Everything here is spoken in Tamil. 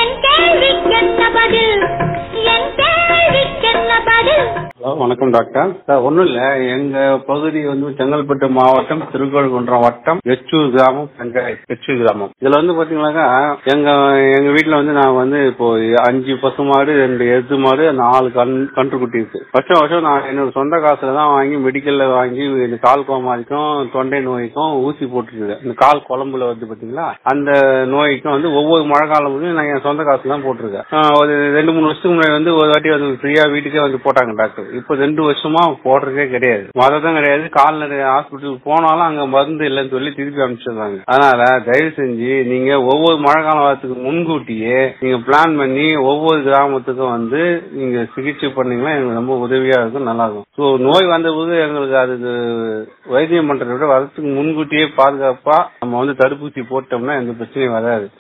என் கேள்விக்கென்ன பதில் என் கேள்விக்கென்ன பதில் ஹலோ வணக்கம் டாக்டர் சார் ஒன்றும் இல்லை எங்க பகுதி வந்து செங்கல்பட்டு மாவட்டம் திருக்கோள்குன்றம் வட்டம் எச்சூர் கிராமம் பஞ்சாயத்து எச்சூர் கிராமம் இதுல வந்து பாத்தீங்கன்னாக்கா எங்க எங்க வீட்டுல வந்து நான் வந்து இப்போ அஞ்சு பசு மாடு ரெண்டு எருது மாடு நாலு கண் கன்றுக்குட்டி இருக்கு வருஷம் வருஷம் நான் என்னோட சொந்த காசுல தான் வாங்கி மெடிக்கல்ல வாங்கி இந்த கால் கோமாரிக்கும் தொண்டை நோய்க்கும் ஊசி போட்டுருக்கேன் இந்த கால் குழம்புல வந்து பாத்தீங்களா அந்த நோய்க்கும் வந்து ஒவ்வொரு மழை காலமும் நான் என் சொந்த காசு தான் போட்டிருக்கேன் ஆஹ் ஒரு ரெண்டு மூணு வருஷத்துக்கு முன்னாடி வந்து ஒரு வாட்டி வந்து ஃப்ரீயா வீட்டுக்கே வந்து போட்டாங்க டாக்டர் இப்போ ரெண்டு வருஷமா போடுறதே கிடையாது மதம் கிடையாது கால்நடை ஹாஸ்பிட்டலுக்கு போனாலும் அங்க மருந்து இல்லைன்னு சொல்லி திருப்பி அனுப்பிச்சிடுறாங்க அதனால தயவு செஞ்சு நீங்க ஒவ்வொரு மழை காலம் வரத்துக்கு முன்கூட்டியே நீங்க பிளான் பண்ணி ஒவ்வொரு கிராமத்துக்கும் வந்து நீங்க சிகிச்சை பண்ணீங்கன்னா எங்களுக்கு ரொம்ப உதவியா இருக்கும் நல்லா இருக்கும் ஸோ நோய் வந்தபோது எங்களுக்கு அதுக்கு வைத்தியம் பண்றதை விட வரத்துக்கு முன்கூட்டியே பாதுகாப்பா நம்ம வந்து தடுப்பூசி போட்டோம்னா எந்த பிரச்சனையும் வராது